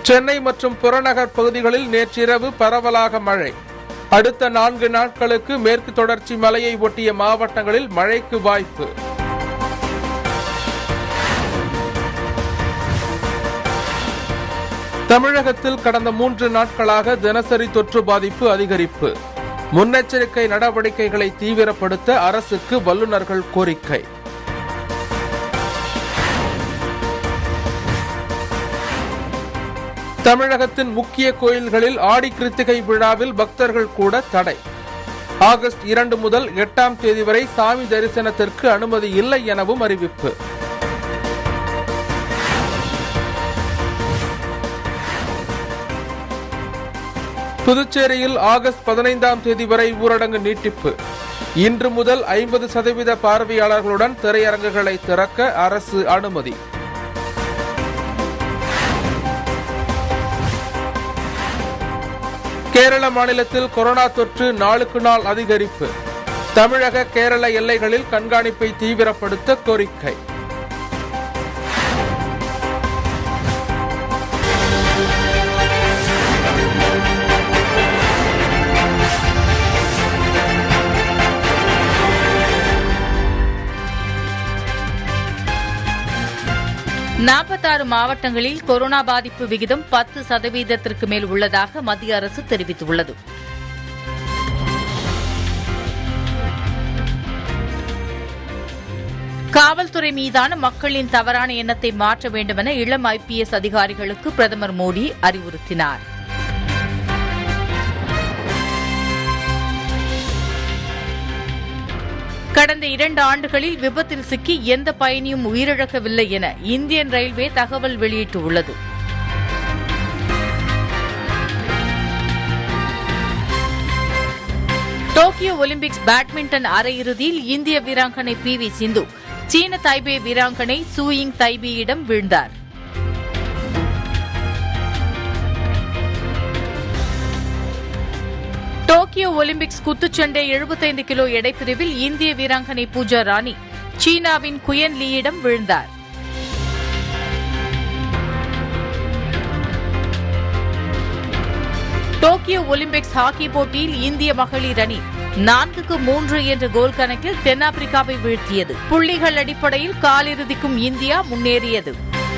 சென்னை மற்றும் புறநகர் பகுதிகளில் நேற்றிரவு பரவலாக மழை அடுத்த நான்கு நாட்களுக்கு மேற்கு தொடர்ச்சி மலையை ஒட்டிய மாவட்டங்களில் மழைக்கு வாய்ப்பு தமிழகத்தில் கடந்த மூன்று நாட்களாக தினசரி தொற்று பாதிப்பு அதிகரிப்பு முன்னெச்சரிக்கை நடவடிக்கைகளை தீவிரப்படுத்த அரசுக்கு வல்லுநர்கள் கோரிக்கை தமிழகத்தின் முக்கிய கோயில்களில் ஆடி கிருத்திகை விழாவில் பக்தர்கள் கூட தடை ஆகஸ்ட் இரண்டு முதல் எட்டாம் தேதி வரை சாமி தரிசனத்திற்கு அனுமதி இல்லை எனவும் அறிவிப்பு புதுச்சேரியில் ஆகஸ்ட் பதினைந்தாம் தேதி வரை ஊரடங்கு நீட்டிப்பு இன்று முதல் ஐம்பது சதவீத பார்வையாளர்களுடன் திரையரங்குகளை திறக்க அரசு அனுமதி கேரள மாநிலத்தில் கொரோனா தொற்று நாளுக்கு நாள் அதிகரிப்பு தமிழக கேரள எல்லைகளில் கண்காணிப்பை தீவிரப்படுத்த கோரிக்கை நாற்பத்தாறு மாவட்டங்களில் கொரோனா பாதிப்பு விகிதம் பத்து சதவீதத்திற்கு மேல் உள்ளதாக மத்திய அரசு தெரிவித்துள்ளது காவல்துறை மீதான மக்களின் தவறான எண்ணத்தை மாற்ற வேண்டுமென இளம் ஐபிஎஸ் அதிகாரிகளுக்கு பிரதமர் மோடி அறிவுறுத்தினார் கடந்த இரண்டு ஆண்டுகளில் விபத்தில் சிக்கி எந்த பயணியும் உயிரிழக்கவில்லை என இந்தியன் ரயில்வே தகவல் வெளியிட்டுள்ளது டோக்கியோ ஒலிம்பிக்ஸ் பேட்மிண்டன் அரையிறுதியில் இந்திய வீராங்கனை பி வி சிந்து சீன தைபே வீராங்கனை சூயிங் தைபியிடம் வீழ்ந்தார் டோக்கியோ ஒலிம்பிக்ஸ் குத்துச்சண்டை 75 கிலோ எடைப்பிரிவில் இந்திய வீராங்கனை பூஜா ராணி சீனாவின் குயன் லீயிடம் வீழ்ந்தார் டோக்கியோ ஒலிம்பிக்ஸ் ஹாக்கி போட்டியில் இந்திய மகளிர் அணி நான்குக்கு மூன்று என்ற கோல் கணக்கில் தென்னாப்பிரிக்காவை வீழ்த்தியது புள்ளிகள் அடிப்படையில் காலிறுதிக்கும் இந்தியா முன்னேறியது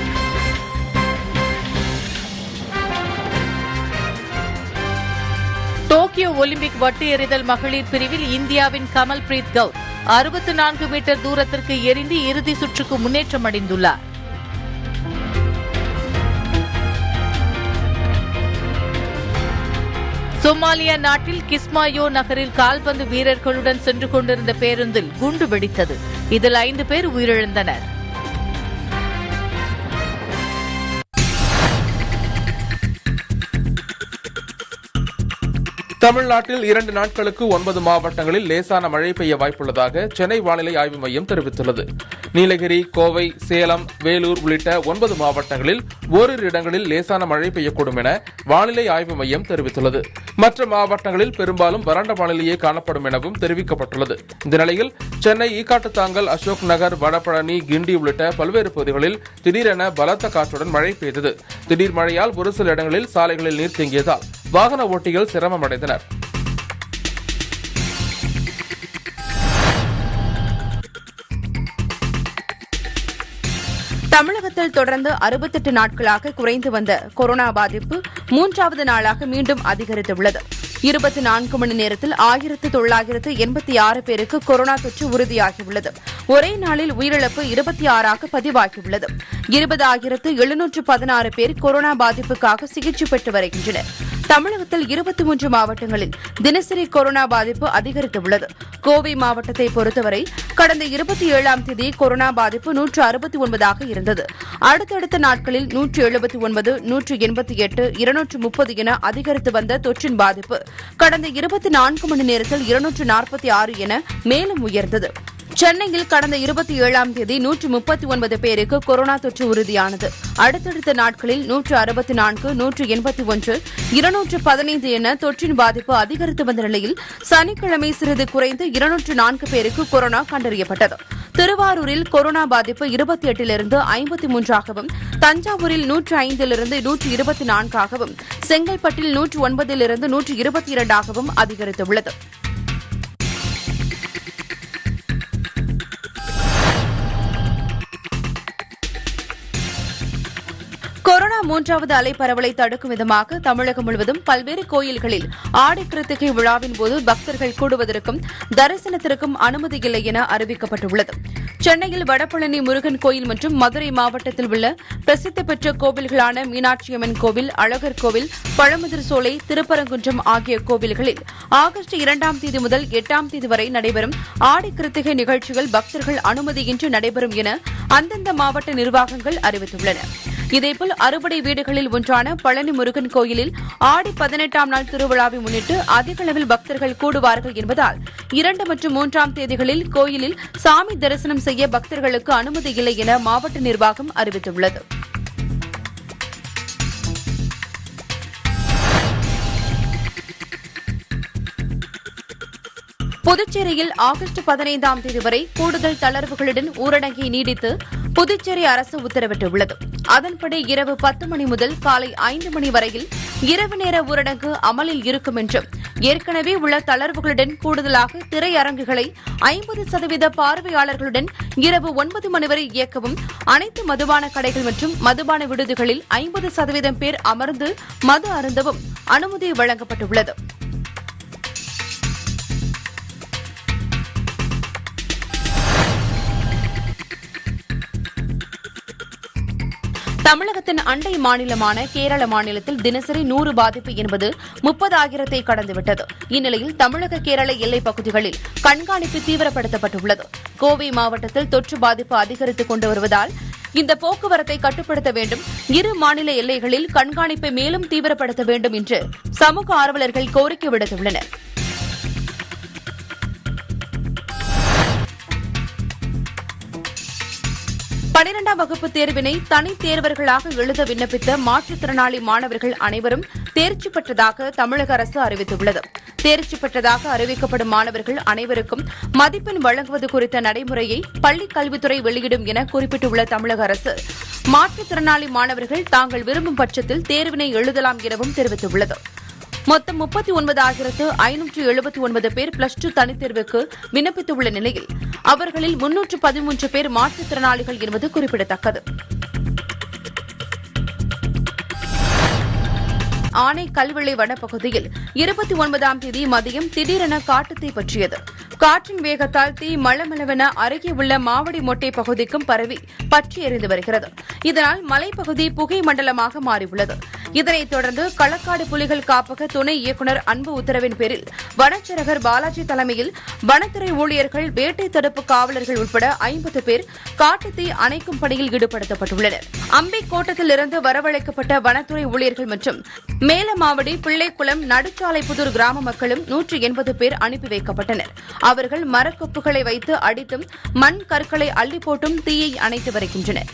டோக்கியோ ஒலிம்பிக் வட்டு எறிதல் மகளிர் பிரிவில் இந்தியாவின் கமல் பிரீத் கவுர் அறுபத்து நான்கு மீட்டர் தூரத்திற்கு எறிந்து இறுதி சுற்றுக்கு முன்னேற்றம் அடைந்துள்ளார் சோமாலியா நாட்டில் கிஸ்மாயோ நகரில் கால்பந்து வீரர்களுடன் சென்று கொண்டிருந்த பேருந்தில் குண்டு வெடித்தது இதில் ஐந்து பேர் உயிரிழந்தனர் தமிழ்நாட்டில் இரண்டு நாட்களுக்கு ஒன்பது மாவட்டங்களில் லேசான மழை பெய்ய வாய்ப்புள்ளதாக சென்னை வானிலை ஆய்வு மையம் தெரிவித்துள்ளது நீலகிரி கோவை சேலம் வேலூர் உள்ளிட்ட ஒன்பது மாவட்டங்களில் ஓரிரு இடங்களில் லேசான மழை பெய்யக்கூடும் என வானிலை ஆய்வு மையம் தெரிவித்துள்ளது மற்ற மாவட்டங்களில் பெரும்பாலும் வறண்ட வானிலையே காணப்படும் எனவும் தெரிவிக்கப்பட்டுள்ளது இந்த நிலையில் சென்னை ஈக்காட்டுத்தாங்கல் அசோக் நகர் வடபழனி கிண்டி உள்ளிட்ட பல்வேறு பகுதிகளில் திடீரென பலத்த காற்றுடன் மழை பெய்தது திடீர் மழையால் ஒரு சில இடங்களில் சாலைகளில் நீர் தேங்கியதால் வாகன ஓட்டிகள் சிரமமடைந்தனர் தமிழகத்தில் தொடர்ந்து அறுபத்தெட்டு நாட்களாக குறைந்து வந்த கொரோனா பாதிப்பு மூன்றாவது நாளாக மீண்டும் அதிகரித்துள்ளது இருபத்தி நான்கு மணி நேரத்தில் ஆயிரத்து தொள்ளாயிரத்து எண்பத்தி ஆறு பேருக்கு கொரோனா தொற்று உறுதியாகியுள்ளது ஒரே நாளில் உயிரிழப்பு இருபத்தி ஆறாக பதிவாகியுள்ளது இருபதாயிரத்து எழுநூற்று பதினாறு பேர் கொரோனா பாதிப்புக்காக சிகிச்சை பெற்று வருகின்றனர் தமிழகத்தில் இருபத்தி மூன்று மாவட்டங்களில் தினசரி கொரோனா பாதிப்பு அதிகரித்துள்ளது கோவை மாவட்டத்தை பொறுத்தவரை கடந்த இருபத்தி ஏழாம் தேதி கொரோனா பாதிப்பு நூற்று அறுபத்தி ஒன்பதாக இருந்தது அடுத்தடுத்த நாட்களில் நூற்று எழுபத்தி ஒன்பது நூற்று எண்பத்தி எட்டு இருநூற்று முப்பது என அதிகரித்து வந்த தொற்றின் பாதிப்பு கடந்த இருபத்தி நான்கு மணி நேரத்தில் இருநூற்று நாற்பத்தி ஆறு என மேலும் உயர்ந்தது சென்னையில் கடந்த இருபத்தி ஏழாம் தேதி நூற்று முப்பத்தி ஒன்பது பேருக்கு கொரோனா தொற்று உறுதியானது அடுத்தடுத்த நாட்களில் நூற்று அறுபத்தி நான்கு நூற்று எண்பத்தி ஒன்று இருநூற்று பதினைந்து என தொற்றின் பாதிப்பு அதிகரித்து வந்த நிலையில் சனிக்கிழமை சிறிது குறைந்து இருநூற்று நான்கு பேருக்கு கொரோனா கண்டறியப்பட்டது திருவாரூரில் கொரோனா பாதிப்பு இருபத்தி எட்டிலிருந்து ஐம்பத்தி மூன்றாகவும் தஞ்சாவூரில் நூற்று ஐந்திலிருந்து நூற்று இருபத்தி நான்காகவும் செங்கல்பட்டில் நூற்று ஒன்பதிலிருந்து நூற்று இருபத்தி இரண்டாகவும் அதிகரித்துள்ளது கொரோனா மூன்றாவது அலை பரவலை தடுக்கும் விதமாக தமிழகம் முழுவதும் பல்வேறு கோயில்களில் ஆடி கிருத்திகை விழாவின் போது பக்தர்கள் கூடுவதற்கும் தரிசனத்திற்கும் அனுமதி இல்லை என அறிவிக்கப்பட்டுள்ளது சென்னையில் வடபழனி முருகன் கோயில் மற்றும் மதுரை மாவட்டத்தில் உள்ள பிரசித்தி பெற்ற கோவில்களான மீனாட்சியம்மன் கோவில் அழகர் கோவில் பழமுதிர் சோலை திருப்பரங்குன்றம் ஆகிய கோவில்களில் ஆகஸ்ட் இரண்டாம் தேதி முதல் எட்டாம் தேதி வரை நடைபெறும் ஆடி கிருத்திகை நிகழ்ச்சிகள் பக்தர்கள் அனுமதியின்றி நடைபெறும் என அந்தந்த மாவட்ட நிர்வாகங்கள் அறிவித்துள்ளன இதேபோல் அறுபடை வீடுகளில் ஒன்றான பழனி முருகன் கோயிலில் ஆடி பதினெட்டாம் நாள் திருவிழாவை முன்னிட்டு அதிக அளவில் பக்தர்கள் கூடுவார்கள் என்பதால் இரண்டு மற்றும் மூன்றாம் தேதிகளில் கோயிலில் சாமி தரிசனம் செய்ய பக்தர்களுக்கு அனுமதி இல்லை என மாவட்ட நிர்வாகம் அறிவித்துள்ளது புதுச்சேரியில் ஆகஸ்ட் பதினைந்தாம் தேதி வரை கூடுதல் தளர்வுகளுடன் ஊரடங்கை நீடித்து புதுச்சேரி அரசு உத்தரவிட்டுள்ளது அதன்படி இரவு பத்து மணி முதல் காலை ஐந்து மணி வரையில் இரவு நேர ஊரடங்கு அமலில் இருக்கும் என்றும் ஏற்கனவே உள்ள தளர்வுகளுடன் கூடுதலாக திரையரங்குகளை ஐம்பது சதவீத பார்வையாளர்களுடன் இரவு ஒன்பது மணி வரை இயக்கவும் அனைத்து மதுபான கடைகள் மற்றும் மதுபான விடுதிகளில் ஐம்பது சதவீதம் பேர் அமர்ந்து மது அருந்தவும் அனுமதி வழங்கப்பட்டுள்ளது தமிழகத்தின் அண்டை மாநிலமான கேரள மாநிலத்தில் தினசரி நூறு பாதிப்பு என்பது முப்பதாயிரத்தை கடந்துவிட்டது இந்நிலையில் தமிழக கேரள எல்லைப் பகுதிகளில் கண்காணிப்பு தீவிரப்படுத்தப்பட்டுள்ளது கோவை மாவட்டத்தில் தொற்று பாதிப்பு அதிகரித்துக் கொண்டு வருவதால் இந்த போக்குவரத்தை கட்டுப்படுத்த வேண்டும் இரு மாநில எல்லைகளில் கண்காணிப்பை மேலும் தீவிரப்படுத்த வேண்டும் என்று சமூக ஆர்வலர்கள் கோரிக்கை விடுத்துள்ளனர் பனிரெண்டாம் வகுப்பு தேர்வினை தனித் தேர்வர்களாக எழுத விண்ணப்பித்த மாற்றுத்திறனாளி மாணவர்கள் அனைவரும் தேர்ச்சி பெற்றதாக தமிழக அரசு அறிவித்துள்ளது தேர்ச்சி பெற்றதாக அறிவிக்கப்படும் மாணவர்கள் அனைவருக்கும் மதிப்பெண் வழங்குவது குறித்த நடைமுறையை பள்ளிக் கல்வித்துறை வெளியிடும் என குறிப்பிட்டுள்ள தமிழக அரசு மாற்றுத்திறனாளி மாணவர்கள் தாங்கள் விரும்பும் பட்சத்தில் தேர்வினை எழுதலாம் எனவும் தெரிவித்துள்ளது மொத்தம் முப்பத்தி ஒன்பதாயிரத்து ஐநூற்று எழுபத்தி ஒன்பது பேர் பிளஸ் டூ தனித்தேர்வுக்கு விண்ணப்பித்துள்ள நிலையில் அவர்களில் முன்னூற்று பதிமூன்று பேர் மாற்றுத்திறனாளிகள் என்பது குறிப்பிடத்தக்கது ஆனை கல்விளை வனப்பகுதியில் இருபத்தி ஒன்பதாம் தேதி மதியம் திடீரென காட்டுத்தீ பற்றியது காற்றின் வேகத்தால் தீ மளமளவென அருகே உள்ள மாவடி மொட்டை பகுதிக்கும் பரவி பற்றி எரிந்து வருகிறது இதனால் மலைப்பகுதி புகை மண்டலமாக மாறியுள்ளது இதனைத் தொடர்ந்து களக்காடு புலிகள் காப்பக துணை இயக்குநர் அன்பு உத்தரவின் பேரில் வனச்சரகர் பாலாஜி தலைமையில் வனத்துறை ஊழியர்கள் வேட்டை தடுப்பு காவலர்கள் உட்பட ஐம்பது பேர் காட்டுத்தீ அணைக்கும் பணியில் ஈடுபடுத்தப்பட்டுள்ளனர் அம்பை கோட்டத்திலிருந்து வரவழைக்கப்பட்ட வனத்துறை ஊழியர்கள் மற்றும் மேலமாவடி பிள்ளைக்குளம் நடுச்சாலைப்புதூர் கிராம மக்களும் நூற்று எண்பது பேர் அனுப்பி வைக்கப்பட்டனர் அவர்கள் மரக்கொப்புகளை வைத்து அடித்தும் மண் கற்களை அள்ளி போட்டும் தீயை அணைத்து வருகின்றனர்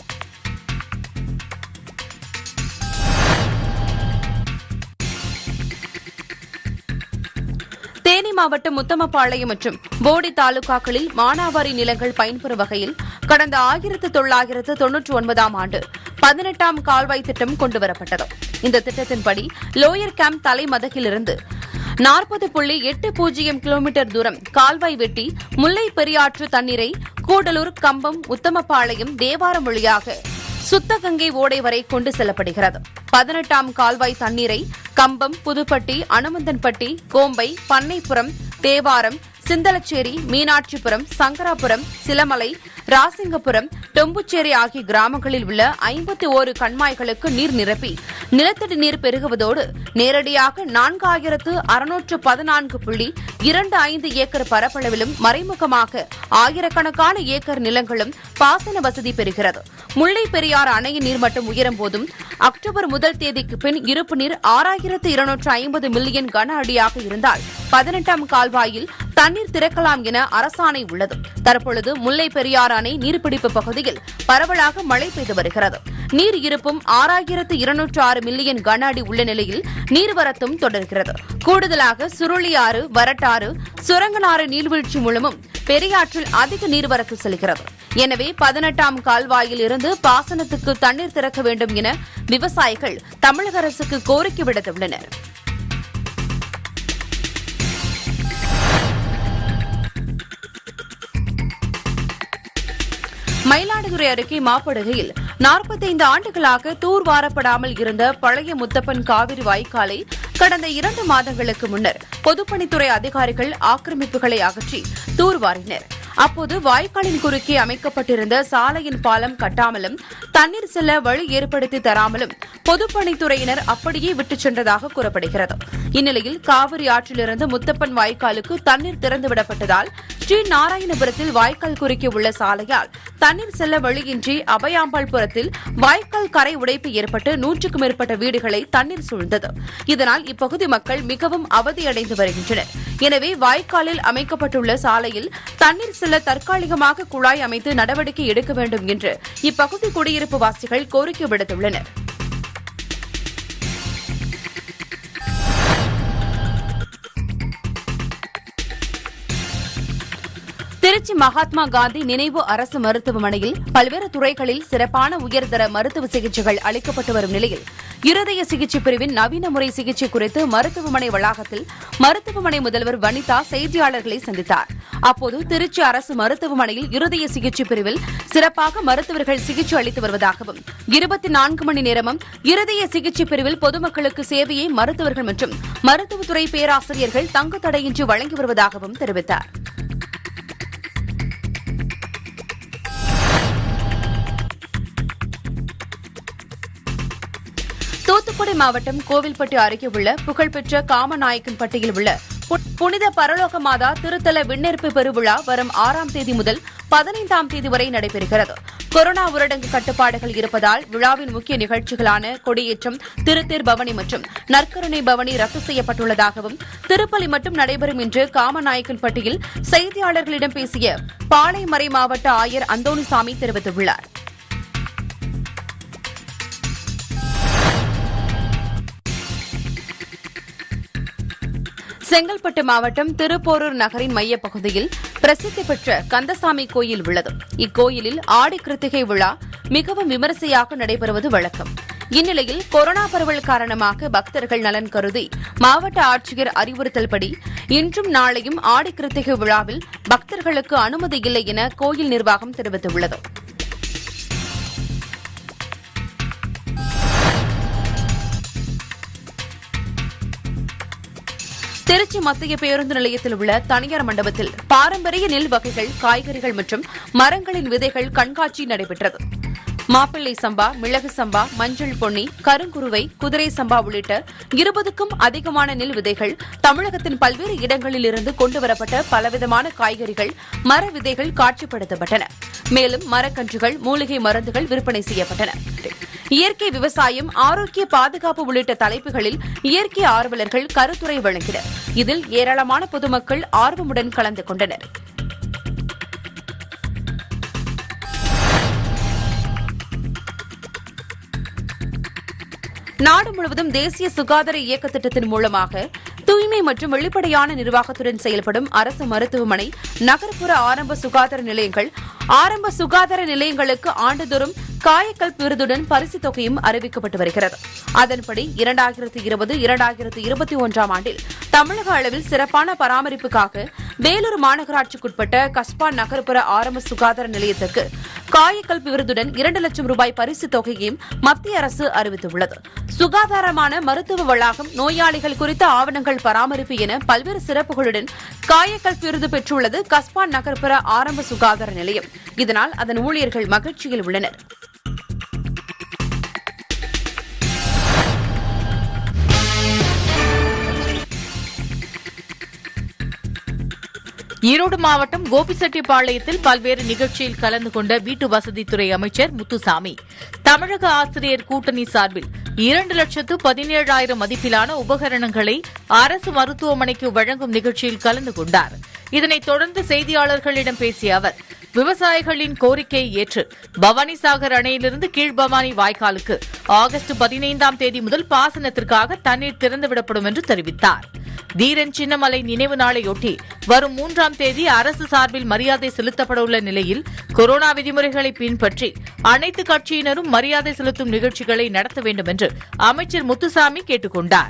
தேனி மாவட்டம் முத்தமபாளையம் மற்றும் போடி தாலுகாக்களில் மானாவாரி நிலங்கள் பயன்பெறும் வகையில் கடந்த ஆயிரத்து தொள்ளாயிரத்து தொன்னூற்றி ஒன்பதாம் ஆண்டு பதினெட்டாம் கால்வாய் திட்டம் கொண்டுவரப்பட்டது இந்த திட்டத்தின்படி லோயர் கேம்ப் தலைமதகிலிருந்து நாற்பது புள்ளி எட்டு பூஜ்ஜியம் கிலோமீட்டர் தூரம் கால்வாய் வெட்டி முல்லை பெரியாற்று தண்ணீரை கூடலூர் கம்பம் உத்தமபாளையம் தேவாரம் வழியாக சுத்தகங்கை ஓடை வரை கொண்டு செல்லப்படுகிறது பதினெட்டாம் கால்வாய் தண்ணீரை கம்பம் புதுப்பட்டி அனுமந்தன்பட்டி கோம்பை பண்ணைப்புறம் தேவாரம் சிந்தலச்சேரி மீனாட்சிபுரம் சங்கராபுரம் சிலமலை ராசிங்கபுரம் டொம்புச்சேரி ஆகிய கிராமங்களில் உள்ள ஐம்பத்தி ஓரு கண்மாய்களுக்கு நீர் நிரப்பி நிலத்தடி நீர் பெருகுவதோடு நேரடியாக நான்காயிரத்து அறுநூற்று பதினான்கு புள்ளி இரண்டு ஐந்து ஏக்கர் பரப்பளவிலும் மறைமுகமாக ஆயிரக்கணக்கான ஏக்கர் நிலங்களும் பாசன வசதி பெறுகிறது முல்லை பெரியாறு அணையின் நீர்மட்டம் உயரும் போதும் அக்டோபர் முதல் தேதிக்கு பின் இருப்பு நீர் ஆறாயிரத்து இருநூற்று ஐம்பது மில்லியன் கன அடியாக இருந்தால் பதினெட்டாம் கால்வாயில் தண்ணீர் திறக்கலாம் என அரசாணை உள்ளது தற்பொழுது முல்லை பெரியாறு அணை நீர்பிடிப்பு பகுதியில் பரவலாக மழை பெய்து வருகிறது நீர் இருப்பும் ஆறாயிரத்து இருநூற்று ஆறு மில்லியன் கன அடி உள்ள நிலையில் நீர்வரத்தும் தொடர்கிறது கூடுதலாக சுருளியாறு வரட்டாறு சுரங்கனாறு நீர்வீழ்ச்சி மூலமும் பெரியாற்றில் அதிக நீர்வரத்து செல்கிறது எனவே பதினெட்டாம் கால்வாயில் இருந்து பாசனத்துக்கு தண்ணீர் திறக்க வேண்டும் என விவசாயிகள் தமிழக அரசுக்கு கோரிக்கை விடுத்துள்ளனர் மயிலாடுதுறை அருகே மாப்படுகையில் நாற்பத்தைந்து ஆண்டுகளாக தூர்வாரப்படாமல் இருந்த பழைய முத்தப்பன் காவிரி வாய்க்காலை கடந்த இரண்டு மாதங்களுக்கு முன்னர் பொதுப்பணித்துறை அதிகாரிகள் ஆக்கிரமிப்புகளை அகற்றி தூர்வாரினர் அப்போது வாய்க்காலின் குறுக்கே அமைக்கப்பட்டிருந்த சாலையின் பாலம் கட்டாமலும் தண்ணீர் செல்ல வழி ஏற்படுத்தி தராமலும் பொதுப்பணித்துறையினர் அப்படியே விட்டுச் சென்றதாக கூறப்படுகிறது இந்நிலையில் காவிரி ஆற்றிலிருந்து முத்தப்பன் வாய்க்காலுக்கு தண்ணீர் திறந்துவிடப்பட்டதால் ஸ்ரீ நாராயணபுரத்தில் வாய்க்கால் குறுக்கே உள்ள சாலையால் தண்ணீர் செல்ல வழியின்றி அபயாம்பாள்புரத்தில் வாய்க்கால் கரை உடைப்பு ஏற்பட்டு நூற்றுக்கும் மேற்பட்ட வீடுகளை தண்ணீர் சூழ்ந்தது இதனால் இப்பகுதி மக்கள் மிகவும் அவதியடைந்து வருகின்றனர் எனவே வாய்க்காலில் அமைக்கப்பட்டுள்ள சாலையில் தண்ணீர் செல்ல தற்காலிகமாக குழாய் அமைத்து நடவடிக்கை எடுக்க வேண்டும் என்று இப்பகுதி குடியிருப்பு வாசிகள் கோரிக்கை விடுத்துள்ளனர் திருச்சி மகாத்மா காந்தி நினைவு அரசு மருத்துவமனையில் பல்வேறு துறைகளில் சிறப்பான உயர்தர மருத்துவ சிகிச்சைகள் அளிக்கப்பட்டு வரும் நிலையில் இருதய சிகிச்சை பிரிவின் நவீன முறை சிகிச்சை குறித்து மருத்துவமனை வளாகத்தில் மருத்துவமனை முதல்வர் வனிதா செய்தியாளர்களை சந்தித்தார் அப்போது திருச்சி அரசு மருத்துவமனையில் இருதய சிகிச்சை பிரிவில் சிறப்பாக மருத்துவர்கள் சிகிச்சை அளித்து வருவதாகவும் இருபத்தி நான்கு மணி நேரமும் இருதய சிகிச்சை பிரிவில் பொதுமக்களுக்கு சேவையை மருத்துவர்கள் மற்றும் மருத்துவத்துறை பேராசிரியர்கள் தங்கு தடையின்றி வழங்கி வருவதாகவும் தெரிவித்தார் தூத்துக்குடி மாவட்டம் கோவில்பட்டி அருகே உள்ள புகழ்பெற்ற காமநாயக்கன்பட்டியில் உள்ள பு- புனித பரலோக மாதா திருத்தல விண்ணேற்பு பெருவிழா வரும் ஆறாம் தேதி முதல் பதினைந்தாம் தேதி வரை நடைபெறுகிறது கொரோனா ஊரடங்கு கட்டுப்பாடுகள் இருப்பதால் விழாவின் முக்கிய நிகழ்ச்சிகளான கொடியேற்றம் திருத்தேர் பவனி மற்றும் நற்கருணை பவனி ரத்து செய்யப்பட்டுள்ளதாகவும் திருப்பலி மட்டும் நடைபெறும் என்று காமநாயக்கன்பட்டியில் செய்தியாளர்களிடம் பேசிய பாளையமறை மாவட்ட ஆயர் அந்தோணிசாமி தெரிவித்துள்ளார் செங்கல்பட்டு மாவட்டம் திருப்போரூர் நகரின் மையப்பகுதியில் பிரசித்தி பெற்ற கந்தசாமி கோயில் உள்ளது இக்கோயிலில் ஆடி கிருத்திகை விழா மிகவும் விமரிசையாக நடைபெறுவது வழக்கம் இந்நிலையில் கொரோனா பரவல் காரணமாக பக்தர்கள் நலன் கருதி மாவட்ட ஆட்சியர் அறிவுறுத்தல்படி இன்றும் நாளையும் ஆடி கிருத்திகை விழாவில் பக்தர்களுக்கு அனுமதி இல்லை என கோயில் நிர்வாகம் தெரிவித்துள்ளது திருச்சி மத்திய பேருந்து நிலையத்தில் உள்ள தனியார் மண்டபத்தில் பாரம்பரிய நெல் வகைகள் காய்கறிகள் மற்றும் மரங்களின் விதைகள் கண்காட்சி நடைபெற்றது மாப்பிள்ளை சம்பா மிளகு சம்பா மஞ்சள் பொன்னி கருங்குருவை குதிரை சம்பா உள்ளிட்ட இருபதுக்கும் அதிகமான நெல் விதைகள் தமிழகத்தின் பல்வேறு இடங்களில் இருந்து கொண்டுவரப்பட்ட பலவிதமான காய்கறிகள் மர விதைகள் காட்சிப்படுத்தப்பட்டன மேலும் மரக்கன்றுகள் மூலிகை மருந்துகள் விற்பனை செய்யப்பட்டன இயற்கை விவசாயம் ஆரோக்கிய பாதுகாப்பு உள்ளிட்ட தலைப்புகளில் இயற்கை ஆர்வலர்கள் கருத்துரை வழங்கினர் இதில் ஏராளமான பொதுமக்கள் ஆர்வமுடன் கலந்து கொண்டனர் நாடு முழுவதும் தேசிய சுகாதார இயக்க திட்டத்தின் மூலமாக தூய்மை மற்றும் வெளிப்படையான நிர்வாகத்துடன் செயல்படும் அரசு மருத்துவமனை நகர்ப்புற ஆரம்ப சுகாதார நிலையங்கள் ஆரம்ப சுகாதார நிலையங்களுக்கு ஆண்டுதோறும் காயக்கல்ப் விருதுடன் பரிசுத் தொகையும் அறிவிக்கப்பட்டு வருகிறது அதன்படி இரண்டாயிரத்து இருபது இரண்டாயிரத்து இருபத்தி ஒன்றாம் ஆண்டில் தமிழக அளவில் சிறப்பான பராமரிப்புக்காக வேலூர் மாநகராட்சிக்குட்பட்ட கஸ்பா நகர்ப்புற ஆரம்ப சுகாதார நிலையத்திற்கு காயக்கல்ப் விருதுடன் இரண்டு லட்சம் ரூபாய் பரிசுத் தொகையையும் மத்திய அரசு அறிவித்துள்ளது சுகாதாரமான மருத்துவ வளாகம் நோயாளிகள் குறித்த ஆவணங்கள் பராமரிப்பு என பல்வேறு சிறப்புகளுடன் காயக்கல்ப் விருது பெற்றுள்ளது கஸ்பா நகர்ப்புற ஆரம்ப சுகாதார நிலையம் இதனால் அதன் ஊழியர்கள் மகிழ்ச்சியில் உள்ளனர் ஈரோடு மாவட்டம் கோபிச்செட்டிப்பாளையத்தில் பல்வேறு நிகழ்ச்சியில் கலந்து கொண்ட வீட்டு வசதித்துறை அமைச்சர் முத்துசாமி தமிழக ஆசிரியர் கூட்டணி சார்பில் இரண்டு லட்சத்து பதினேழாயிரம் மதிப்பிலான உபகரணங்களை அரசு மருத்துவமனைக்கு வழங்கும் நிகழ்ச்சியில் கலந்து கொண்டார் இதனைத் தொடர்ந்து செய்தியாளர்களிடம் பேசிய அவர் விவசாயிகளின் கோரிக்கையை ஏற்று பவானிசாகர் அணையிலிருந்து கீழ்பவானி வாய்க்காலுக்கு ஆகஸ்ட் பதினைந்தாம் தேதி முதல் பாசனத்திற்காக தண்ணீர் திறந்துவிடப்படும் என்று தெரிவித்தார் தீரன் சின்னமலை நினைவு நாளையொட்டி வரும் மூன்றாம் தேதி அரசு சார்பில் மரியாதை செலுத்தப்பட உள்ள நிலையில் கொரோனா விதிமுறைகளை பின்பற்றி அனைத்து கட்சியினரும் மரியாதை செலுத்தும் நிகழ்ச்சிகளை நடத்த வேண்டும் என்று அமைச்சர் முத்துசாமி கேட்டுக் கொண்டார்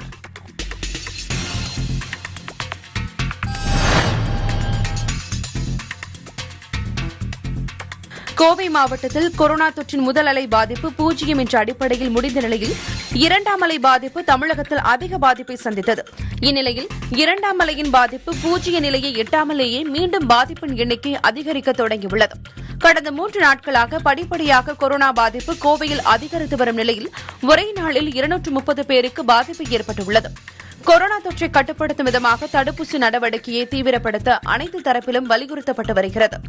கோவை மாவட்டத்தில் கொரோனா தொற்றின் முதல் அலை பாதிப்பு பூஜ்ஜியம் என்ற அடிப்படையில் முடிந்த நிலையில் இரண்டாம் அலை பாதிப்பு தமிழகத்தில் அதிக பாதிப்பை சந்தித்தது இந்நிலையில் இரண்டாம் அலையின் பாதிப்பு பூஜ்ஜிய நிலையை எட்டாமலேயே மீண்டும் பாதிப்பின் எண்ணிக்கை அதிகரிக்க தொடங்கியுள்ளது கடந்த மூன்று நாட்களாக படிப்படியாக கொரோனா பாதிப்பு கோவையில் அதிகரித்து வரும் நிலையில் ஒரே நாளில் இருநூற்று முப்பது பேருக்கு பாதிப்பு ஏற்பட்டுள்ளது கொரோனா தொற்றை கட்டுப்படுத்தும் விதமாக தடுப்பூசி நடவடிக்கையை தீவிரப்படுத்த அனைத்து தரப்பிலும் வலியுறுத்தப்பட்டு வருகிறது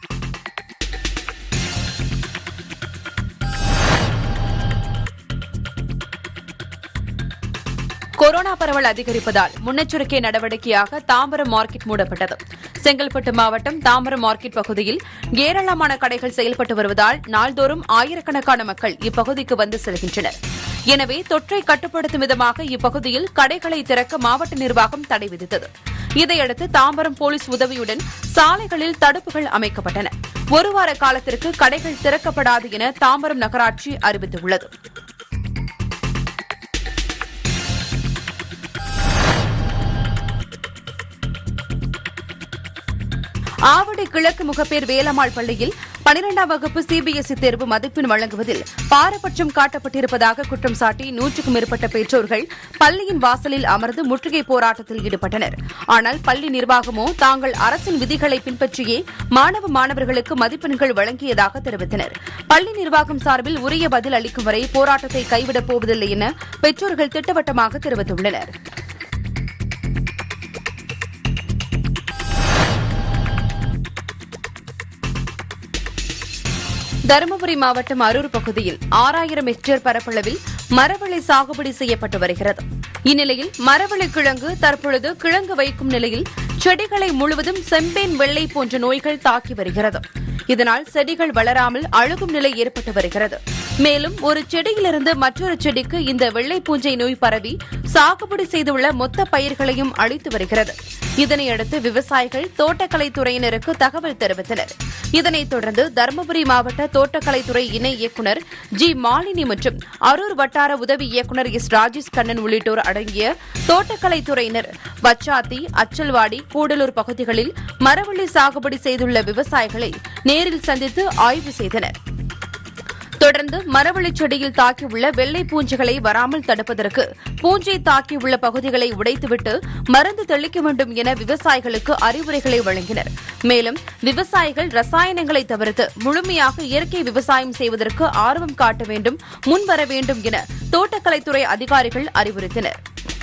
கொரோனா பரவல் அதிகரிப்பதால் முன்னெச்சரிக்கை நடவடிக்கையாக தாம்பரம் மார்க்கெட் மூடப்பட்டது செங்கல்பட்டு மாவட்டம் தாம்பரம் மார்க்கெட் பகுதியில் ஏராளமான கடைகள் செயல்பட்டு வருவதால் நாள்தோறும் ஆயிரக்கணக்கான மக்கள் இப்பகுதிக்கு வந்து செல்கின்றனர் எனவே தொற்றை கட்டுப்படுத்தும் விதமாக இப்பகுதியில் கடைகளை திறக்க மாவட்ட நிர்வாகம் தடை விதித்தது இதையடுத்து தாம்பரம் போலீஸ் உதவியுடன் சாலைகளில் தடுப்புகள் அமைக்கப்பட்டன ஒரு வார காலத்திற்கு கடைகள் திறக்கப்படாது என தாம்பரம் நகராட்சி அறிவித்துள்ளது ஆவடி கிழக்கு முகப்பேர் வேலம்மாள் பள்ளியில் பனிரெண்டாம் வகுப்பு சிபிஎஸ்இ தேர்வு மதிப்பெண் வழங்குவதில் பாரபட்சம் காட்டப்பட்டிருப்பதாக குற்றம் சாட்டி நூற்றுக்கும் மேற்பட்ட பெற்றோர்கள் பள்ளியின் வாசலில் அமர்ந்து முற்றுகை போராட்டத்தில் ஈடுபட்டனர் ஆனால் பள்ளி நிர்வாகமோ தாங்கள் அரசின் விதிகளை பின்பற்றியே மாணவ மாணவர்களுக்கு மதிப்பெண்கள் வழங்கியதாக தெரிவித்தனர் பள்ளி நிர்வாகம் சார்பில் உரிய பதில் அளிக்கும் வரை போராட்டத்தை கைவிடப் போவதில்லை என பெற்றோர்கள் திட்டவட்டமாக தெரிவித்துள்ளனர் தருமபுரி மாவட்டம் அரூர் பகுதியில் ஆறாயிரம் ஹெக்டேர் பரப்பளவில் மரவள்ளி சாகுபடி செய்யப்பட்டு வருகிறது இந்நிலையில் மரவள்ளி கிழங்கு தற்பொழுது கிழங்கு வைக்கும் நிலையில் செடிகளை முழுவதும் செம்பேன் வெள்ளை போன்ற நோய்கள் தாக்கி வருகிறது இதனால் செடிகள் வளராமல் அழுகும் நிலை ஏற்பட்டு வருகிறது மேலும் ஒரு செடியிலிருந்து மற்றொரு செடிக்கு இந்த வெள்ளை பூஞ்சை நோய் பரவி சாகுபடி செய்துள்ள மொத்த பயிர்களையும் அழித்து வருகிறது இதனையடுத்து விவசாயிகள் தோட்டக்கலைத்துறையினருக்கு தகவல் தெரிவித்தனர் இதனைத் தொடர்ந்து தருமபுரி மாவட்ட தோட்டக்கலைத்துறை இணை இயக்குநர் ஜி மாலினி மற்றும் அரூர் வட்டார உதவி இயக்குநர் எஸ் ராஜேஷ் கண்ணன் உள்ளிட்டோர் அடங்கிய தோட்டக்கலைத்துறையினர் வச்சாத்தி அச்சல்வாடி கூடலூர் பகுதிகளில் மரவள்ளி சாகுபடி செய்துள்ள விவசாயிகளை நேரில் சந்தித்து ஆய்வு செய்தனர் தொடர்ந்து மரவள்ளி செடியில் தாக்கியுள்ள வெள்ளை பூஞ்சைகளை வராமல் தடுப்பதற்கு பூஞ்சை தாக்கியுள்ள பகுதிகளை உடைத்துவிட்டு மருந்து தெளிக்க வேண்டும் என விவசாயிகளுக்கு அறிவுரைகளை வழங்கினர் மேலும் விவசாயிகள் ரசாயனங்களை தவிர்த்து முழுமையாக இயற்கை விவசாயம் செய்வதற்கு ஆர்வம் காட்ட வேண்டும் முன்வர வேண்டும் என தோட்டக்கலைத்துறை அதிகாரிகள் அறிவுறுத்தினர்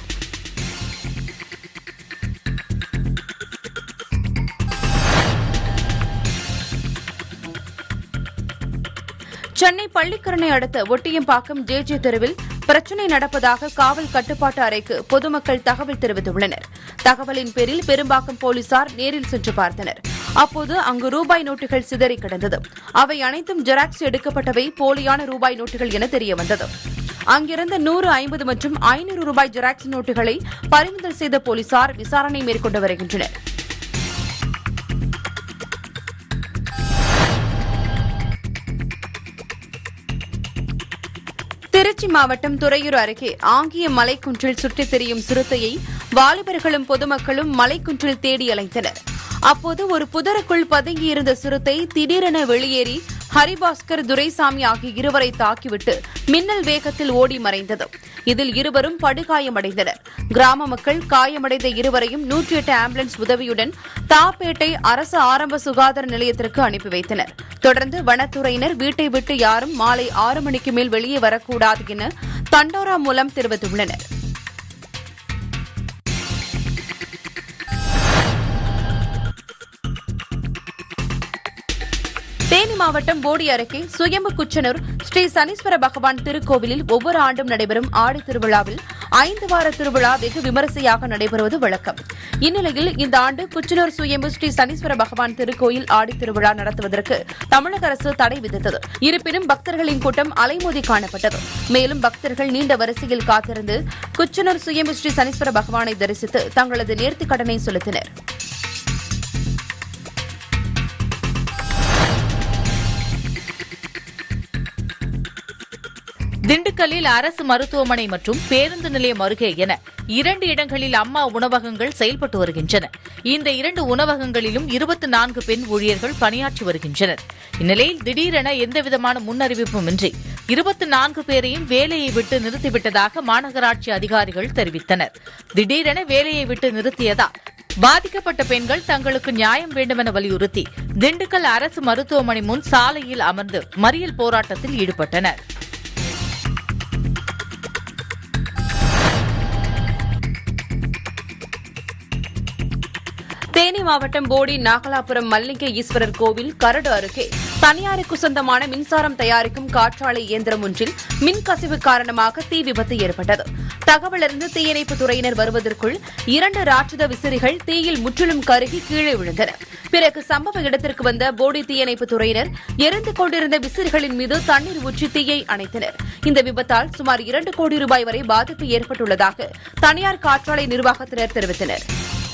சென்னை பள்ளிக்கரணை அடுத்த ஒட்டியம்பாக்கம் ஜே ஜே தெருவில் பிரச்சினை நடப்பதாக காவல் கட்டுப்பாட்டு அறைக்கு பொதுமக்கள் தகவல் தெரிவித்துள்ளனர் தகவலின் பேரில் பெரும்பாக்கம் போலீசார் நேரில் சென்று பார்த்தனர் அப்போது அங்கு ரூபாய் நோட்டுகள் சிதறி கிடந்தது அவை அனைத்தும் ஜெராக்ஸ் எடுக்கப்பட்டவை போலியான ரூபாய் நோட்டுகள் என தெரியவந்தது அங்கிருந்த நூறு ஐம்பது மற்றும் ஐநூறு ரூபாய் ஜெராக்ஸ் நோட்டுகளை பறிமுதல் செய்த போலீசார் விசாரணை மேற்கொண்டு வருகின்றனர் திருச்சி மாவட்டம் துறையூர் அருகே ஆங்கிய மலைக்குன்றில் சுற்றித் திரியும் சிறுத்தையை வாலிபர்களும் பொதுமக்களும் மலைக்குன்றில் தேடி அலைந்தனர் அப்போது ஒரு புதருக்குள் பதுங்கியிருந்த சிறுத்தை திடீரென வெளியேறி ஹரிபாஸ்கர் துரைசாமி ஆகிய இருவரை தாக்கிவிட்டு மின்னல் வேகத்தில் ஓடி மறைந்தது இதில் இருவரும் படுகாயமடைந்தனர் கிராம மக்கள் காயமடைந்த இருவரையும் நூற்றி எட்டு ஆம்புலன்ஸ் உதவியுடன் தாப்பேட்டை அரசு ஆரம்ப சுகாதார நிலையத்திற்கு அனுப்பி வைத்தனர் தொடர்ந்து வனத்துறையினர் வீட்டை விட்டு யாரும் மாலை ஆறு மணிக்கு மேல் வெளியே வரக்கூடாது என தண்டோரா மூலம் தெரிவித்துள்ளனர் தேனி மாவட்டம் போடி அருகே சுயம்பு குச்சனூர் ஸ்ரீ சனீஸ்வர பகவான் திருக்கோவிலில் ஒவ்வொரு ஆண்டும் நடைபெறும் ஆடி திருவிழாவில் ஐந்து வார திருவிழா வெகு விமரிசையாக நடைபெறுவது வழக்கம் இந்நிலையில் இந்த ஆண்டு குச்சனூர் சுயம்பு ஸ்ரீ சனீஸ்வர பகவான் திருக்கோயில் ஆடி திருவிழா நடத்துவதற்கு தமிழக அரசு தடை விதித்தது இருப்பினும் பக்தர்களின் கூட்டம் அலைமோதி காணப்பட்டது மேலும் பக்தர்கள் நீண்ட வரிசையில் காத்திருந்து குச்சனூர் சுயம்பு ஸ்ரீ சனீஸ்வர பகவானை தரிசித்து தங்களது நேர்த்திக் கடனை செலுத்தினர் திண்டுக்கல்லில் அரசு மருத்துவமனை மற்றும் பேருந்து நிலையம் அருகே என இரண்டு இடங்களில் அம்மா உணவகங்கள் செயல்பட்டு வருகின்றன இந்த இரண்டு உணவகங்களிலும் இருபத்தி நான்கு பெண் ஊழியர்கள் பணியாற்றி வருகின்றனர் இந்நிலையில் திடீரென எந்தவிதமான முன்னறிவிப்புமின்றி இருபத்தி நான்கு பேரையும் வேலையை விட்டு நிறுத்திவிட்டதாக மாநகராட்சி அதிகாரிகள் தெரிவித்தனர் திடீரென வேலையை விட்டு நிறுத்தியதால் பாதிக்கப்பட்ட பெண்கள் தங்களுக்கு நியாயம் வேண்டுமென வலியுறுத்தி திண்டுக்கல் அரசு மருத்துவமனை முன் சாலையில் அமர்ந்து மறியல் போராட்டத்தில் ஈடுபட்டனர் தேனி மாவட்டம் போடி நாகலாபுரம் மல்லிகை ஈஸ்வரர் கோவில் கரடு அருகே தனியாருக்கு சொந்தமான மின்சாரம் தயாரிக்கும் காற்றாலை இயந்திரம் ஒன்றில் மின் கசிவு காரணமாக தீ விபத்து ஏற்பட்டது தகவலறிந்து தீயணைப்பு துறையினர் வருவதற்குள் இரண்டு ராட்சத விசிறிகள் தீயில் முற்றிலும் கருகி கீழே விழுந்தன பிறகு சம்பவ இடத்திற்கு வந்த போடி தீயணைப்பு துறையினர் எரிந்து கொண்டிருந்த விசிறிகளின் மீது தண்ணீர் ஊற்றி தீயை அணைத்தனர் இந்த விபத்தால் சுமார் இரண்டு கோடி ரூபாய் வரை பாதிப்பு ஏற்பட்டுள்ளதாக தனியார் காற்றாலை நிர்வாகத்தினர் தெரிவித்தனர்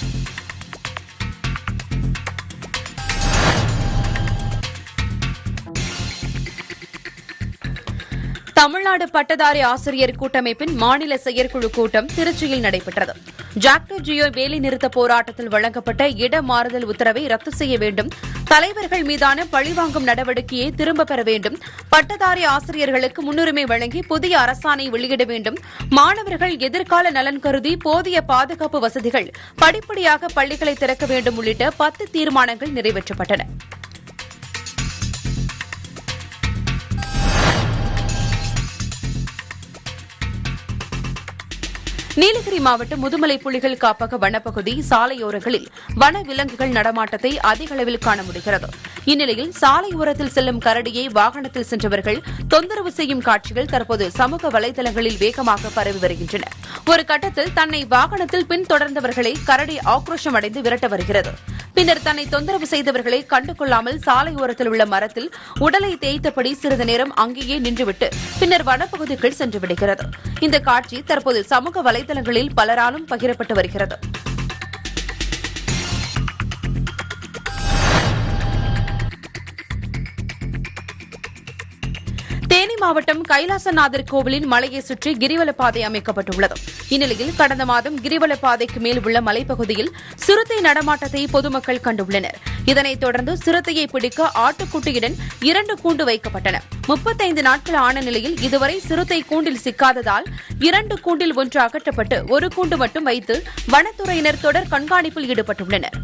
தமிழ்நாடு பட்டதாரி ஆசிரியர் கூட்டமைப்பின் மாநில செயற்குழு கூட்டம் திருச்சியில் நடைபெற்றது ஜாக்டோ ஜியோ வேலைநிறுத்த போராட்டத்தில் வழங்கப்பட்ட இடமாறுதல் உத்தரவை ரத்து செய்ய வேண்டும் தலைவர்கள் மீதான பழிவாங்கும் நடவடிக்கையை திரும்பப் பெற வேண்டும் பட்டதாரி ஆசிரியர்களுக்கு முன்னுரிமை வழங்கி புதிய அரசாணை வெளியிட வேண்டும் மாணவர்கள் எதிர்கால நலன் கருதி போதிய பாதுகாப்பு வசதிகள் படிப்படியாக பள்ளிகளை திறக்க வேண்டும் உள்ளிட்ட பத்து தீர்மானங்கள் நிறைவேற்றப்பட்டன நீலகிரி மாவட்டம் முதுமலை புலிகள் காப்பக வனப்பகுதி சாலையோரங்களில் வன விலங்குகள் நடமாட்டத்தை அதிக அளவில் காண முடிகிறது இந்நிலையில் சாலையோரத்தில் செல்லும் கரடியை வாகனத்தில் சென்றவர்கள் தொந்தரவு செய்யும் காட்சிகள் தற்போது சமூக வலைதளங்களில் வேகமாக பரவி வருகின்றன ஒரு கட்டத்தில் தன்னை வாகனத்தில் பின்தொடர்ந்தவர்களை கரடி ஆக்ரோஷம் அடைந்து விரட்ட வருகிறது பின்னர் தன்னை தொந்தரவு செய்தவர்களை கண்டுகொள்ளாமல் சாலையோரத்தில் உள்ள மரத்தில் உடலை தேய்த்தபடி சிறிது நேரம் அங்கேயே நின்றுவிட்டு பின்னர் வனப்பகுதிக்குள் சென்று விடுகிறது இந்த காட்சி தற்போது சமூக வலைதளங்களில் பலராலும் பகிரப்பட்டு வருகிறது தேனி மாவட்டம் கைலாசநாதர் கோவிலின் மலையை சுற்றி கிரிவல பாதை அமைக்கப்பட்டுள்ளது இந்நிலையில் கடந்த மாதம் கிரிவல பாதைக்கு மேல் உள்ள மலைப்பகுதியில் சிறுத்தை நடமாட்டத்தை பொதுமக்கள் கண்டுள்ளனர் இதனைத் தொடர்ந்து சிறுத்தையை பிடிக்க ஆட்டுக்குட்டியுடன் இரண்டு கூண்டு வைக்கப்பட்டன முப்பத்தைந்து நாட்கள் ஆன நிலையில் இதுவரை சிறுத்தை கூண்டில் சிக்காததால் இரண்டு கூண்டில் ஒன்று அகற்றப்பட்டு ஒரு கூண்டு மட்டும் வைத்து வனத்துறையினர் தொடர் கண்காணிப்பில் ஈடுபட்டுள்ளனர்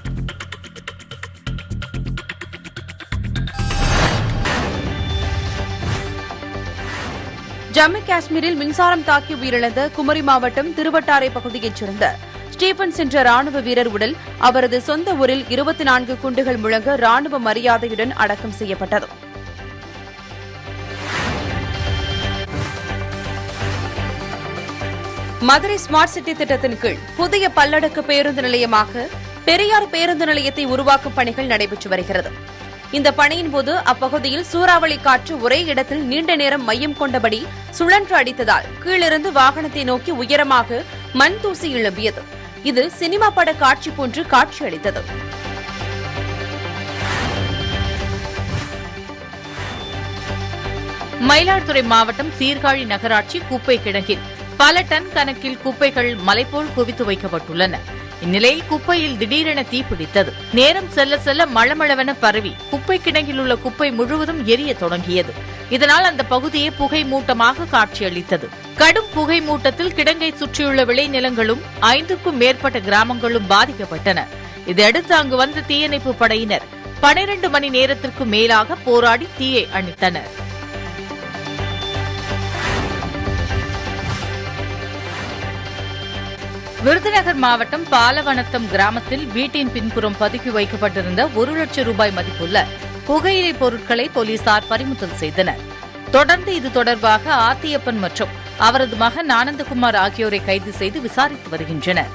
ஜம்மு காஷ்மீரில் மின்சாரம் தாக்கி உயிரிழந்த குமரி மாவட்டம் திருவட்டாரை பகுதியைச் சேர்ந்த ஸ்டீபன்ஸ் என்ற ராணுவ வீரர் உடல் அவரது சொந்த ஊரில் இருபத்தி நான்கு குண்டுகள் முழங்க ராணுவ மரியாதையுடன் அடக்கம் செய்யப்பட்டது மதுரை ஸ்மார்ட் சிட்டி திட்டத்தின் கீழ் புதிய பல்லடக்கு பேருந்து நிலையமாக பெரியார் பேருந்து நிலையத்தை உருவாக்கும் பணிகள் நடைபெற்று வருகிறது இந்த பணியின் போது அப்பகுதியில் சூறாவளி காற்று ஒரே இடத்தில் நீண்ட நேரம் மையம் கொண்டபடி சுழன்று அடித்ததால் கீழிருந்து வாகனத்தை நோக்கி உயரமாக மண் தூசி எழும்பியது இது சினிமா பட காட்சி போன்று காட்சியளித்தது மயிலாடுதுறை மாவட்டம் சீர்காழி நகராட்சி குப்பை கிடங்கில் பல டன் கணக்கில் குப்பைகள் மலைபோல் குவித்து வைக்கப்பட்டுள்ளன இந்நிலையில் குப்பையில் திடீரென தீப்பிடித்தது நேரம் செல்ல செல்ல மளமளவென பரவி குப்பை கிடங்கில் உள்ள குப்பை முழுவதும் எரிய தொடங்கியது இதனால் அந்த பகுதியே புகை மூட்டமாக காட்சியளித்தது கடும் புகை மூட்டத்தில் கிடங்கை சுற்றியுள்ள விளைநிலங்களும் ஐந்துக்கும் மேற்பட்ட கிராமங்களும் பாதிக்கப்பட்டன இதையடுத்து அங்கு வந்த தீயணைப்பு படையினர் பனிரண்டு மணி நேரத்திற்கு மேலாக போராடி தீயை அணைத்தனர் விருதுநகர் மாவட்டம் பாலவனத்தம் கிராமத்தில் வீட்டின் பின்புறம் பதுக்கி வைக்கப்பட்டிருந்த ஒரு லட்சம் ரூபாய் மதிப்புள்ள புகையிலை பொருட்களை போலீசார் பறிமுதல் செய்தனர் தொடர்ந்து இது தொடர்பாக ஆத்தியப்பன் மற்றும் அவரது மகன் ஆனந்தகுமார் ஆகியோரை கைது செய்து விசாரித்து வருகின்றனர்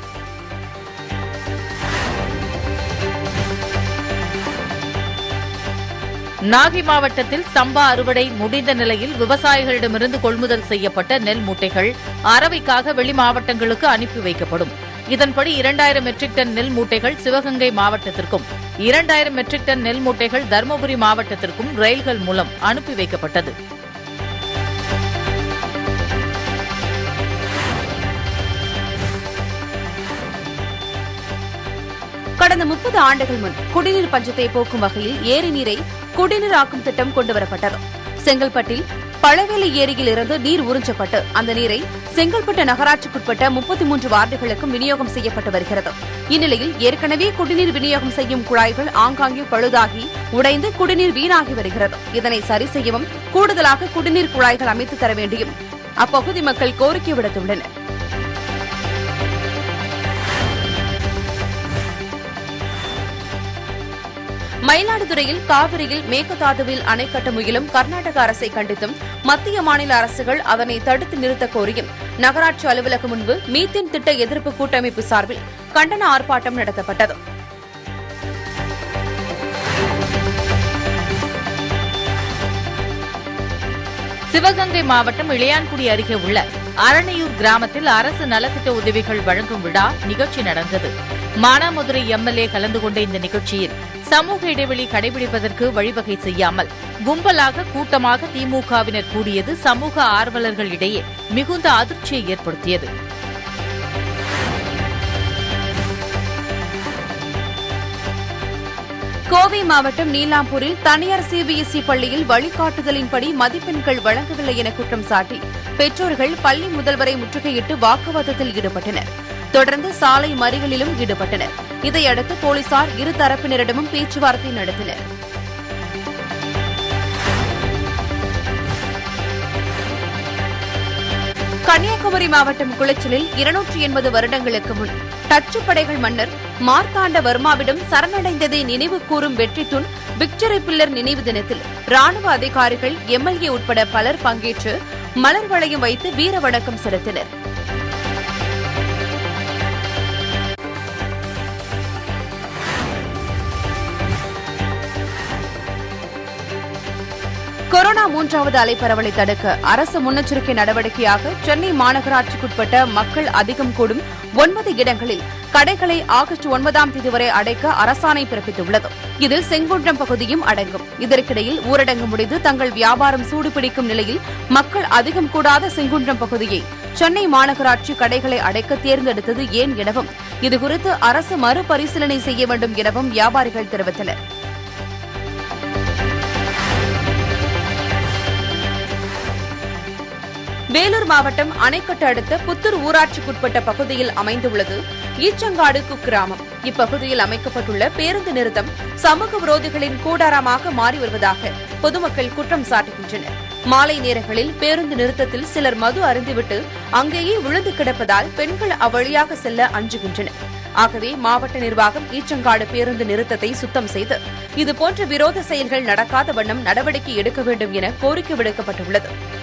நாகை மாவட்டத்தில் சம்பா அறுவடை முடிந்த நிலையில் விவசாயிகளிடமிருந்து கொள்முதல் செய்யப்பட்ட நெல் மூட்டைகள் அரவைக்காக வெளி மாவட்டங்களுக்கு அனுப்பி வைக்கப்படும் இதன்படி இரண்டாயிரம் மெட்ரிக் டன் நெல் மூட்டைகள் சிவகங்கை மாவட்டத்திற்கும் இரண்டாயிரம் மெட்ரிக் டன் நெல் மூட்டைகள் தருமபுரி மாவட்டத்திற்கும் ரயில்கள் மூலம் அனுப்பி வைக்கப்பட்டது கடந்த முப்பது ஆண்டுகள் முன் குடிநீர் பஞ்சத்தை போக்கும் வகையில் ஏரி நீரை குடிநீராக்கும் திட்டம் கொண்டுவரப்பட்டது செங்கல்பட்டில் பழவேலி ஏரியில் இருந்து நீர் உறிஞ்சப்பட்டு அந்த நீரை செங்கல்பட்டு நகராட்சிக்குட்பட்ட முப்பத்தி மூன்று வார்டுகளுக்கும் விநியோகம் செய்யப்பட்டு வருகிறது இந்நிலையில் ஏற்கனவே குடிநீர் விநியோகம் செய்யும் குழாய்கள் ஆங்காங்கே பழுதாகி உடைந்து குடிநீர் வீணாகி வருகிறது இதனை சரி செய்யவும் கூடுதலாக குடிநீர் குழாய்கள் அமைத்து தர வேண்டியும் அப்பகுதி மக்கள் கோரிக்கை விடுத்துள்ளனர் மயிலாடுதுறையில் காவிரியில் மேகதாதுவில் அணை கட்ட முயலும் கர்நாடக அரசை கண்டித்தும் மத்திய மாநில அரசுகள் அதனை தடுத்து நிறுத்த கோரியும் நகராட்சி அலுவலகம் முன்பு மீத்தேன் திட்ட எதிர்ப்பு கூட்டமைப்பு சார்பில் கண்டன ஆர்ப்பாட்டம் நடத்தப்பட்டது சிவகங்கை மாவட்டம் இளையான்குடி அருகே உள்ள அரணையூர் கிராமத்தில் அரசு நலத்திட்ட உதவிகள் வழங்கும் விழா நிகழ்ச்சி நடந்தது மானாமதுரை எம்எல்ஏ கலந்து கொண்ட இந்த நிகழ்ச்சியில் சமூக இடைவெளி கடைபிடிப்பதற்கு வழிவகை செய்யாமல் கும்பலாக கூட்டமாக திமுகவினர் கூடியது சமூக ஆர்வலர்களிடையே மிகுந்த அதிர்ச்சியை ஏற்படுத்தியது கோவை மாவட்டம் நீலாம்பூரில் தனியார் சிபிஎஸ்இ பள்ளியில் வழிகாட்டுதலின்படி மதிப்பெண்கள் வழங்கவில்லை என குற்றம் சாட்டி பெற்றோர்கள் பள்ளி முதல்வரை முற்றுகையிட்டு வாக்குவாதத்தில் ஈடுபட்டனர் தொடர்ந்து சாலை மறியலிலும் ஈடுபட்டனர் இதையடுத்து போலீசார் இரு தரப்பினரிடமும் பேச்சுவார்த்தை நடத்தினர் கன்னியாகுமரி மாவட்டம் குளச்சலில் இருநூற்றி எண்பது வருடங்களுக்கு முன் டச்சு படைகள் மன்னர் மார்த்தாண்ட வர்மாவிடம் சரணடைந்ததை நினைவு கூறும் வெற்றி தூண் விக்டரி பில்லர் நினைவு தினத்தில் ராணுவ அதிகாரிகள் எம்எல்ஏ உட்பட பலர் பங்கேற்று மலர் வளையம் வைத்து வீர வணக்கம் செலுத்தினர் கொரோனா மூன்றாவது அலை பரவலை தடுக்க அரசு முன்னெச்சரிக்கை நடவடிக்கையாக சென்னை மாநகராட்சிக்குட்பட்ட மக்கள் அதிகம் கூடும் ஒன்பது இடங்களில் கடைகளை ஆகஸ்ட் ஒன்பதாம் தேதி வரை அடைக்க அரசாணை பிறப்பித்துள்ளது இதில் செங்குன்றம் பகுதியும் அடங்கும் இதற்கிடையில் ஊரடங்கு முடிந்து தங்கள் வியாபாரம் சூடுபிடிக்கும் நிலையில் மக்கள் அதிகம் கூடாத செங்குன்றம் பகுதியை சென்னை மாநகராட்சி கடைகளை அடைக்க தேர்ந்தெடுத்தது ஏன் எனவும் இதுகுறித்து அரசு மறுபரிசீலனை செய்ய வேண்டும் எனவும் வியாபாரிகள் தெரிவித்தனர் வேலூர் மாவட்டம் அணைக்கட்டு அடுத்த புத்தூர் ஊராட்சிக்குட்பட்ட பகுதியில் அமைந்துள்ளது ஈச்சங்காடு குக்கிராமம் இப்பகுதியில் அமைக்கப்பட்டுள்ள பேருந்து நிறுத்தம் சமூக விரோதிகளின் கூடாரமாக மாறி வருவதாக பொதுமக்கள் குற்றம் சாட்டுகின்றனர் மாலை நேரங்களில் பேருந்து நிறுத்தத்தில் சிலர் மது அருந்திவிட்டு அங்கேயே விழுந்து கிடப்பதால் பெண்கள் அவ்வழியாக செல்ல அஞ்சுகின்றனர் ஆகவே மாவட்ட நிர்வாகம் ஈச்சங்காடு பேருந்து நிறுத்தத்தை சுத்தம் செய்து இதுபோன்ற விரோத செயல்கள் நடக்காத வண்ணம் நடவடிக்கை எடுக்க வேண்டும் என கோரிக்கை விடுக்கப்பட்டுள்ளது